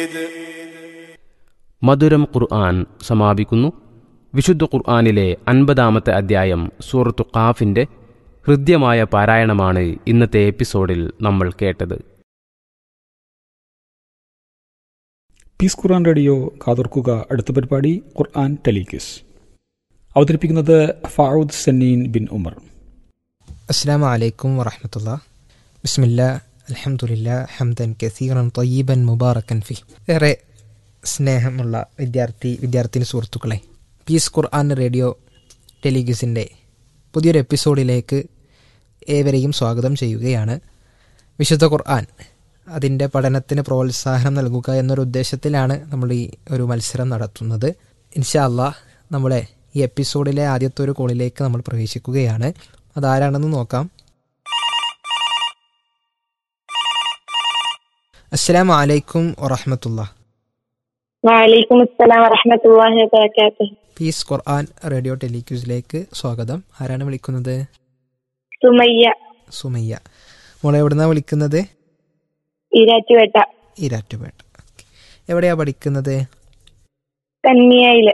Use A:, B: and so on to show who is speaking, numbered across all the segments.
A: മധുരം ഖുർആൻ സമാപിക്കുന്നു വിശുദ്ധ ഖുർആനിലെ അൻപതാമത്തെ അധ്യായം സൂറത്തു ഖാഫിന്റെ ഹൃദ്യമായ പാരായണമാണ് ഇന്നത്തെ എപ്പിസോഡിൽ നമ്മൾ കേട്ടത്
B: പീസ് ഖുർആൻ റേഡിയോ കാതോർക്കുക അടുത്ത പരിപാടി ഖുർആൻ ടെലിക്യൂസ് അവതരിപ്പിക്കുന്നത് ഫാറൂദ് സന്നീൻ ബിൻ ഉമർ
C: അസ്സാം വലൈക്കും വറഹമത്തുള്ള ബിസ്മില്ല അലഹമുല്ല ഹംദൻ കസീറൻ തൊയ്യബൻ മുബാറക്കൻ ഫി ഏറെ സ്നേഹമുള്ള വിദ്യാർത്ഥി വിദ്യാർത്ഥിനി സുഹൃത്തുക്കളെ പീസ് ഖുർആൻ റേഡിയോ ടെലിഗ്യൂസിൻ്റെ പുതിയൊരു എപ്പിസോഡിലേക്ക് ഏവരെയും സ്വാഗതം ചെയ്യുകയാണ് വിശുദ്ധ ഖുർആൻ അതിൻ്റെ പഠനത്തിന് പ്രോത്സാഹനം നൽകുക എന്നൊരു ഉദ്ദേശത്തിലാണ് നമ്മൾ ഈ ഒരു മത്സരം നടത്തുന്നത് ഇൻഷാ അല്ലാ നമ്മുടെ ഈ എപ്പിസോഡിലെ ആദ്യത്തെ ഒരു കോളിലേക്ക് നമ്മൾ പ്രവേശിക്കുകയാണ് അതാരാണെന്ന് നോക്കാം അസ്സലാം വലൈക്കും വറഹമത്തുള്ള
D: വലൈക്കും അസ്സലാം വറഹമത്തുള്ളാഹി വബറകാതുഹു
C: പീസ് ഖുർആൻ റേഡിയോ ടെലിക്യൂസിലേക്ക് സ്വാഗതം ആരാണ് വിളിക്കുന്നത്
D: സുമയ്യ
C: സുമയ്യ മോളെ എവിടുന്നാ വിളിക്കുന്നത്
D: ഈരാറ്റുപേട്ട
C: ഈരാറ്റുപേട്ട ഓക്കേ. എവിടെയാ പഠിക്കുന്നത്
D: തന്മിയയില്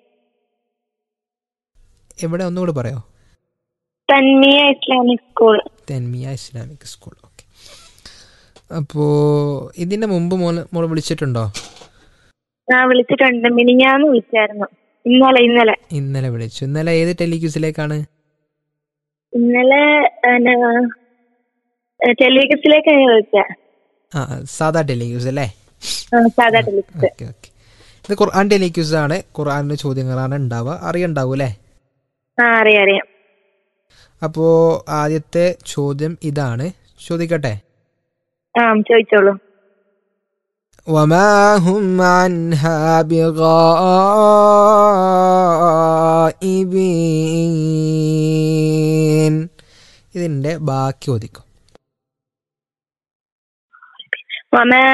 C: എവിടെ ഒന്നുകൂടി പറയോ
D: Thanmiya Islamic school
C: Thenmiya Islamic school okay അപ്പോൾ ഇതിൻ്റെ മുമ്പ് മോള് മോള് വിളിച്ചിട്ടുണ്ടോ
D: ഞാൻ വിളിച്ചിട്ടുണ്ട് മിനിഞ്ഞാന്ന് വിളിച്ചായിരുന്നു ഇന്നലെ ഇന്നലെ
C: ഇന്നലെ വിളിച്ചു ഇന്നലെ ഏത് ടെലിക്യൂസിലേക്കാണ്
D: ഇന്നലെ ടെലിവിഷനിലേക്ക് ഞാൻ വിളിച്ച
C: ആ സാധാ ടെലിക്യൂസ് അല്ലേ
D: സാധാ ടെലിവിഷൻ
C: ഓക്കെ ഓക്കെ ഇത് ഖുർആൻ ടെലിക്യൂസ് ആണ് ഖുർആനിലെ ചോദ്യങ്ങളാണ് ഉണ്ടാവുക അറിയണ്ടാവും അല്ലേ
D: ആ അറിയാം അറിയാം
C: അപ്പോൾ ആദ്യത്തെ ചോദ്യം ഇതാണ് ചോദിക്കട്ടെ
D: ആ ചോദിച്ചോളൂ
C: وما هم عنها بغائبين ഇതിന്റെ ബാക്കി ഒതുക്കും
D: وما